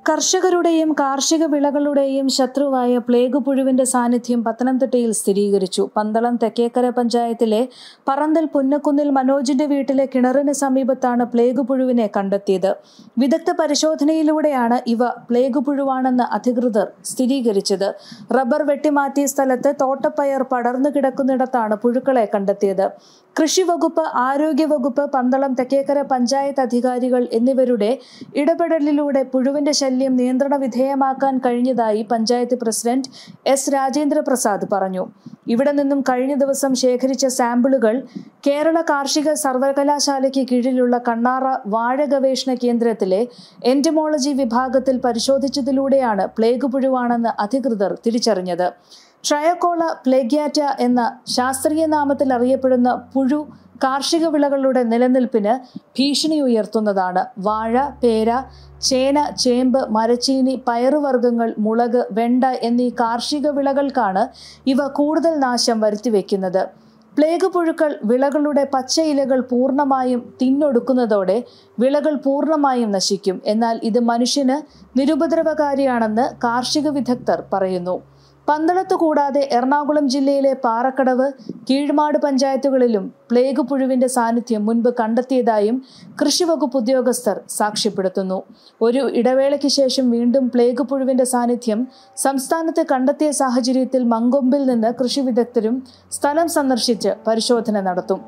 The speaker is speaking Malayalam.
കർഷകരുടെയും കാർഷിക വിളകളുടെയും ശത്രുവായ പ്ലേഗ് പുഴുവിന്റെ സാന്നിധ്യം പത്തനംതിട്ടയിൽ സ്ഥിരീകരിച്ചു പന്തളം തെക്കേക്കര പഞ്ചായത്തിലെ പറന്തൽ പുന്നക്കുന്നിൽ മനോജിന്റെ വീട്ടിലെ കിണറിന് സമീപത്താണ് പ്ലേഗ് പുഴുവിനെ കണ്ടെത്തിയത് വിദഗ്ധ പരിശോധനയിലൂടെയാണ് ഇവ പ്ലേഗ് പുഴുവാണെന്ന് അധികൃതർ സ്ഥിരീകരിച്ചത് റബ്ബർ വെട്ടിമാറ്റിയ സ്ഥലത്ത് തോട്ടപ്പയർ പടർന്നു കിടക്കുന്നിടത്താണ് പുഴുക്കളെ കണ്ടെത്തിയത് കൃഷി വകുപ്പ് ആരോഗ്യ വകുപ്പ് പന്തളം തെക്കേക്കര പഞ്ചായത്ത് അധികാരികൾ എന്നിവരുടെ ഇടപെടലിലൂടെ പുഴുവിന്റെ ശല്യം നിയന്ത്രണ വിധേയമാക്കാൻ കഴിഞ്ഞതായി പഞ്ചായത്ത് പ്രസിഡന്റ് എസ് രാജേന്ദ്ര പ്രസാദ് പറഞ്ഞു ഇവിടെ നിന്നും കഴിഞ്ഞ ദിവസം ശേഖരിച്ച സാമ്പിളുകൾ കേരള കാർഷിക സർവകലാശാലയ്ക്ക് കീഴിലുള്ള കണ്ണാറ വാഴ ഗവേഷണ കേന്ദ്രത്തിലെ എൻറ്റമോളജി വിഭാഗത്തിൽ പരിശോധിച്ചതിലൂടെയാണ് പ്ലേഗ് പുഴുവാണെന്ന് അധികൃതർ തിരിച്ചറിഞ്ഞത് ട്രയക്കോള പ്ലേഗ്യാറ്റ എന്ന ശാസ്ത്രീയ നാമത്തിൽ അറിയപ്പെടുന്ന പുഴു കാർഷിക വിളകളുടെ നിലനിൽപ്പിന് ഭീഷണി ഉയർത്തുന്നതാണ് വാഴ പേര ചേന ചേമ്പ് മരച്ചീനി പയറുവർഗ്ഗങ്ങൾ മുളക് വെണ്ട എന്നീ കാർഷിക വിളകൾക്കാണ് ഇവ കൂടുതൽ നാശം വരുത്തിവെക്കുന്നത് പ്ലേഗ് പുഴുക്കൾ വിളകളുടെ പച്ച ഇലകൾ പൂർണ്ണമായും തിന്നൊടുക്കുന്നതോടെ വിളകൾ പൂർണ്ണമായും നശിക്കും എന്നാൽ ഇത് മനുഷ്യന് നിരുപദ്രവകാരിയാണെന്ന് കാർഷിക വിദഗ്ധർ പറയുന്നു പന്തളത്ത് കൂടാതെ എറണാകുളം ജില്ലയിലെ പാറക്കടവ് കീഴ്മാട് പഞ്ചായത്തുകളിലും പ്ലേഗ് പുഴുവിന്റെ സാന്നിധ്യം മുൻപ് കണ്ടെത്തിയതായും കൃഷിവകുപ്പ് ഉദ്യോഗസ്ഥർ സാക്ഷ്യപ്പെടുത്തുന്നു ഒരു ഇടവേളയ്ക്ക് ശേഷം വീണ്ടും പ്ലേഗ് പുഴുവിന്റെ സാന്നിധ്യം സംസ്ഥാനത്ത് കണ്ടെത്തിയ സാഹചര്യത്തിൽ മങ്കൊമ്പിൽ നിന്ന് കൃഷി വിദഗ്ധരും സ്ഥലം സന്ദർശിച്ച് പരിശോധന നടത്തും